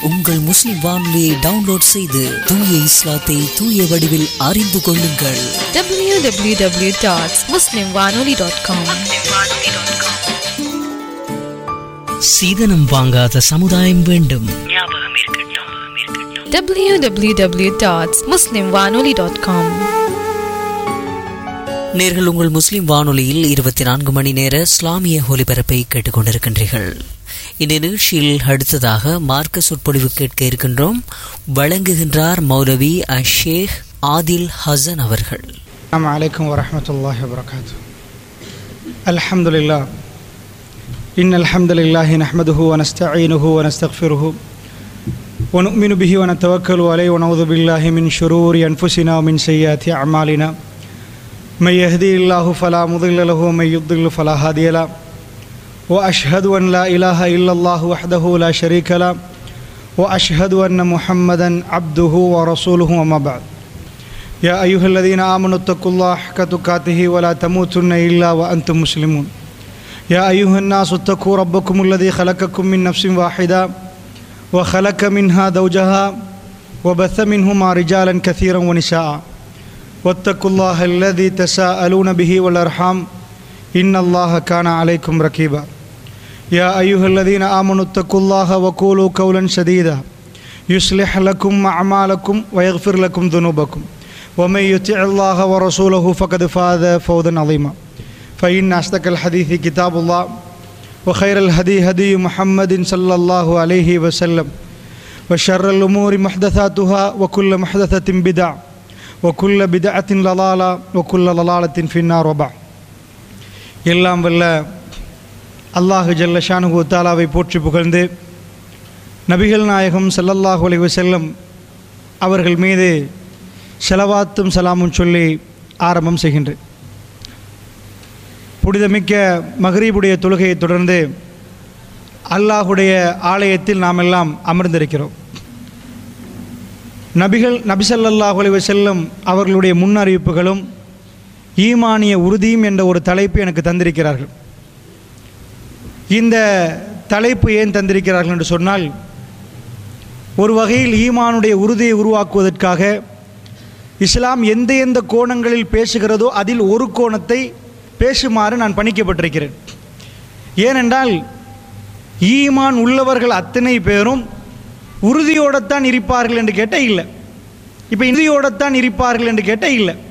உங்கள் முஸ்லிம் வானொலியை டவுன்லோட் செய்து தூய இஸ்லாத்தை தூய வடிவில் அறிந்து கொள்ளுங்கள் www.muslimwanoli.com சீதனம் வாங்காத சமுதாயம் வேண்டும் www.muslimwanoli.com நேர்கள் உங்கள் முஸ்லிம் வானொலியில் இருபத்தி நான்கு மணி நேர இஸ்லாமிய ஒலிபரப்பை கேட்டுக்கொண்டிருக்கின்றீர்கள் இந்த நிகழ்ச்சியில் அடுத்ததாக மார்க்க சொற்பொழிவு கேட்க இருக்கின்றோம் வழங்குகின்றார் மௌலவி அஷேக் ஆதில் ஹசன் அவர்கள் السلام عليكم ورحمة الله وبركاته الحمد لله إن الحمد لله نحمده ونستعينه ونستغفره ونؤمن به ونتوكل عليه ونعوذ بالله من شرور أنفسنا ومن سيئات أعمالنا من يهدي الله فلا مضل له ومن يضلل فلا هادي له وأشهد أن لا إله إلا الله وحده لا شريك له وأشهد أن محمدا عبده ورسوله وما بعد يا أيها الذين آمنوا اتقوا الله حق تقاته ولا تموتن إلا وأنتم مسلمون يا أيها الناس اتقوا ربكم الذي خلقكم من نفس واحدة وخلق منها زوجها وبث منهما رجالا كثيرا ونساء واتقوا الله الذي تساءلون به والأرحام إن الله كان عليكم رقيبا يا أيها الذين آمنوا اتقوا الله وقولوا قولا سديدا يصلح لكم أعمالكم ويغفر لكم ذنوبكم ومن يطع الله ورسوله فقد فاز فوزا عظيما فإن أصدق الحديث كتاب الله وخير الهدي هدي محمد صلى الله عليه وسلم وشر الأمور محدثاتها وكل محدثة بدع وكل بدعة ضلالة وكل ضلالة في النار وبعد எல்லாம் வல்ல அல்லாஹு ஜல்ல ஷானுகு தாலாவை போற்றி புகழ்ந்து நபிகள் நாயகம் ஸல்லல்லாஹு அலைஹி வஸல்லம் அவர்கள் மீது செலவாத்தும் சலாமும் சொல்லி ஆரம்பம் செய்கின்றேன் புனிதமிக்க மகரீபுடைய தொழுகையை தொடர்ந்து அல்லாஹுடைய ஆலயத்தில் நாம் எல்லாம் அமர்ந்திருக்கிறோம் நபிகள் நபிசல்லாஹு அலைஹி வஸல்லம் அவர்களுடைய முன்னறிவிப்புகளும் ஈமானிய உறுதியும் என்ற ஒரு தலைப்பு எனக்கு தந்திருக்கிறார்கள் இந்த தலைப்பு ஏன் தந்திருக்கிறார்கள் என்று சொன்னால் ஒரு வகையில் ஈமானுடைய உறுதியை உருவாக்குவதற்காக இஸ்லாம் எந்த எந்த கோணங்களில் பேசுகிறதோ அதில் ஒரு கோணத்தை பேசுமாறு நான் பணிக்கப்பட்டிருக்கிறேன் ஏனென்றால் ஈமான் உள்ளவர்கள் அத்தனை பேரும் உறுதியோடத்தான் இருப்பார்கள் என்று கேட்டால் இல்லை இப்போ உறுதியோடத்தான் இருப்பார்கள் என்று கேட்டால் இல்லை